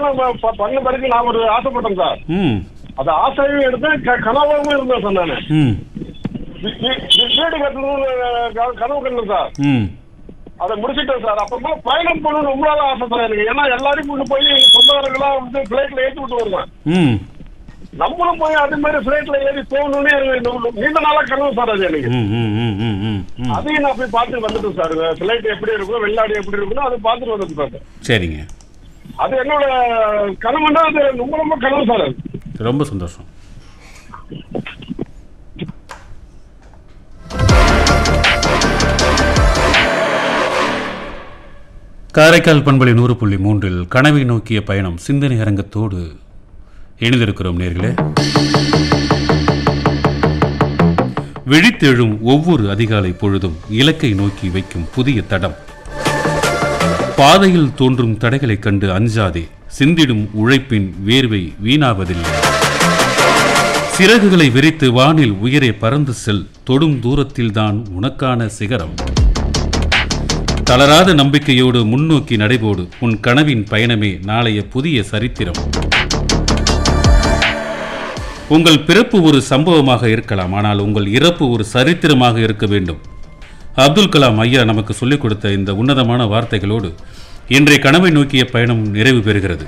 கல்யாணம் ப- ப- பண்ண பிறகு நான் ஒரு ஆசைப்பட்டேன் சார் ம் அது ஆசையும் எடுத்தேன் க- கனவாகவும் இருந்தேன் சார் நான் ம் வீடு கட்டணும்னு க- கனவு கண்டேன் சார் ம் அதை முடிச்சிட்டேன் சார் அப்புறமா பயணம் பண்ணணும் ரொம்ப நாள் ஆசை சார் எனக்கு ஏன்னா எல்லாரையும் கொண்டு போய் சொந்தக்காரங்களா வந்து பிளைட்ல ஏற்றி விட்டு வருவேன் ம் நம்மளும் போய் அதே மாதிரி பிளைட்ல ஏறி போகணும்னு எனக்கு ரொம்ப நீண்ட நாளா கனவு சார் அது எனக்கு ம் ம் ம் ம் ம் ம் அதையும் நான் போய் பார்த்து வந்துட்டேன் சார் பிளைட் எப்படி இருக்கும் வெள்ளாடி எப்படி இருக்கும்னு அதை பார்த்துட்டு வந்துட்டு சார் சரிங்க அது என்னோட கனவுன்னா அது ரொம்ப ரொம்ப கனவு சார் அது ரொம்ப சந்தோஷம் காரைக்கால் பண்பலை நூறு புள்ளி மூன்றில் கனவை நோக்கிய பயணம் சிந்தனை அரங்கத்தோடு இணைந்திருக்கிறோம் நேர்களே விழித்தெழும் ஒவ்வொரு அதிகாலை பொழுதும் இலக்கை நோக்கி வைக்கும் புதிய தடம் பாதையில் தோன்றும் தடைகளைக் கண்டு அஞ்சாதே சிந்திடும் உழைப்பின் வேர்வை வீணாவதில்லை சிறகுகளை விரித்து வானில் உயரே பறந்து செல் தொடும் தூரத்தில்தான் உனக்கான சிகரம் தளராத நம்பிக்கையோடு முன்னோக்கி நடைபோடு உன் கனவின் பயணமே நாளைய புதிய சரித்திரம் உங்கள் பிறப்பு ஒரு சம்பவமாக இருக்கலாம் ஆனால் உங்கள் இறப்பு ஒரு சரித்திரமாக இருக்க வேண்டும் அப்துல் கலாம் ஐயா நமக்கு சொல்லிக் கொடுத்த இந்த உன்னதமான வார்த்தைகளோடு இன்றைய கனவை நோக்கிய பயணம் நிறைவு பெறுகிறது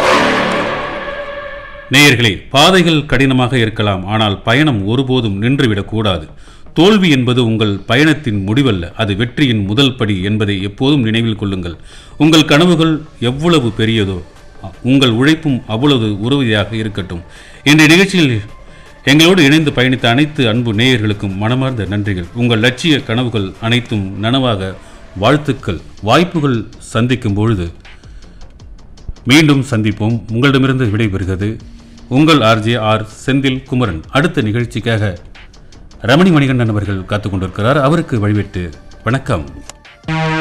நேயர்களே பாதைகள் கடினமாக இருக்கலாம் ஆனால் பயணம் ஒருபோதும் நின்றுவிடக் கூடாது தோல்வி என்பது உங்கள் பயணத்தின் முடிவல்ல அது வெற்றியின் முதல் படி என்பதை எப்போதும் நினைவில் கொள்ளுங்கள் உங்கள் கனவுகள் எவ்வளவு பெரியதோ உங்கள் உழைப்பும் அவ்வளவு உறுதியாக இருக்கட்டும் இன்றைய நிகழ்ச்சியில் எங்களோடு இணைந்து பயணித்த அனைத்து அன்பு நேயர்களுக்கும் மனமார்ந்த நன்றிகள் உங்கள் லட்சிய கனவுகள் அனைத்தும் நனவாக வாழ்த்துக்கள் வாய்ப்புகள் சந்திக்கும் பொழுது மீண்டும் சந்திப்போம் உங்களிடமிருந்து விடைபெறுகிறது உங்கள் ஆர்ஜே ஆர் செந்தில் குமரன் அடுத்த நிகழ்ச்சிக்காக ரமணி மணிகண்டன் அவர்கள் காத்துக் கொண்டிருக்கிறார் அவருக்கு வழிவிட்டு வணக்கம்